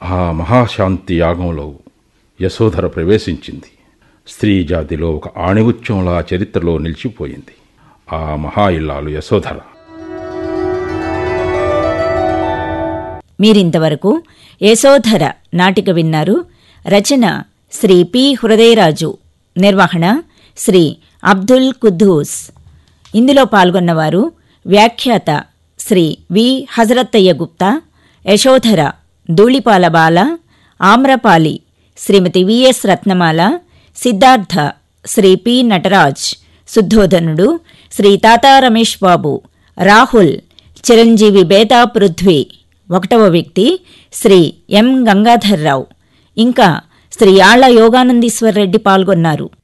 ఆ మహాశాంతి యాగంలో యశోధర ప్రవేశించింది స్త్రీ జాతిలో ఒక ఆణిముత్యంలా చరిత్రలో నిలిచిపోయింది ఆ మహా ఇల్లాలు యశోధర మీరింతవరకు యశోధర నాటిక విన్నారు రచన శ్రీ పి హృదయరాజు నిర్వహణ శ్రీ అబ్దుల్ కుద్దూస్ ఇందులో పాల్గొన్నవారు వ్యాఖ్యాత Shri V Hazarathaiah Gupta Yashodhara Dhulipala Bala Amrapali Shrimati VS Ratnamala Siddhartha Shri P Nataraj శుద్ధోధనుడు శ్రీ తాతా రమేష్ బాబు రాహుల్ చిరంజీవి బేతా పృథ్వీ ఒకటవ వ్యక్తి శ్రీ ఎం గంగాధర్రావు ఇంకా శ్రీ ఆళ్ల యోగానందీశ్వర్ రెడ్డి పాల్గొన్నారు